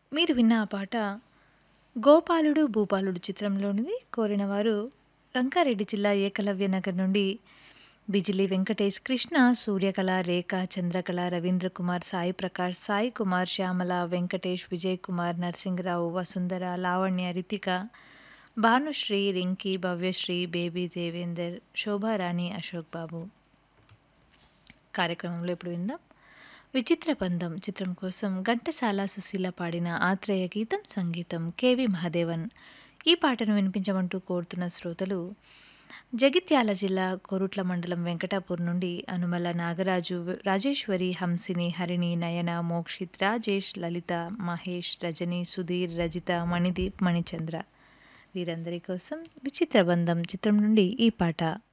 మీరు విన్న ఆ పాట గోపాలుడు భూపాలుడు చిత్రంలోనిది కోరిన వారు రంగారెడ్డి జిల్లా ఏకలవ్య నగర్ నుండి బిజిలి వెంకటేష్ కృష్ణ సూర్యకళ రేఖ చంద్రకళ రవీంద్ర కుమార్ సాయి ప్రకాష్ సాయి కుమార్ శ్యామల వెంకటేష్ విజయ్ కుమార్ నరసింహరావు వసుంధర లావణ్య రితిక భానుశ్రీ రింకీ భవ్యశ్రీ బేబీ దేవేందర్ శోభారాణి అశోక్ బాబు కార్యక్రమంలో ఇప్పుడు విందాం విచిత్ర బంధం చిత్రం కోసం ఘంటసాల సుశీల పాడిన ఆత్రేయ గీతం సంగీతం కేవి మహాదేవన్ ఈ పాటను వినిపించమంటూ కోరుతున్న శ్రోతలు జగిత్యాల జిల్లా కోరుట్ల మండలం వెంకటాపూర్ నుండి అనుమల నాగరాజు రాజేశ్వరి హంసిని హరిణి నయన మోక్షిత్ రాజేష్ లలిత మహేష్ రజని సుధీర్ రజిత మణిదీప్ మణిచంద్ర వీరందరి కోసం విచిత్ర బంధం చిత్రం నుండి ఈ పాట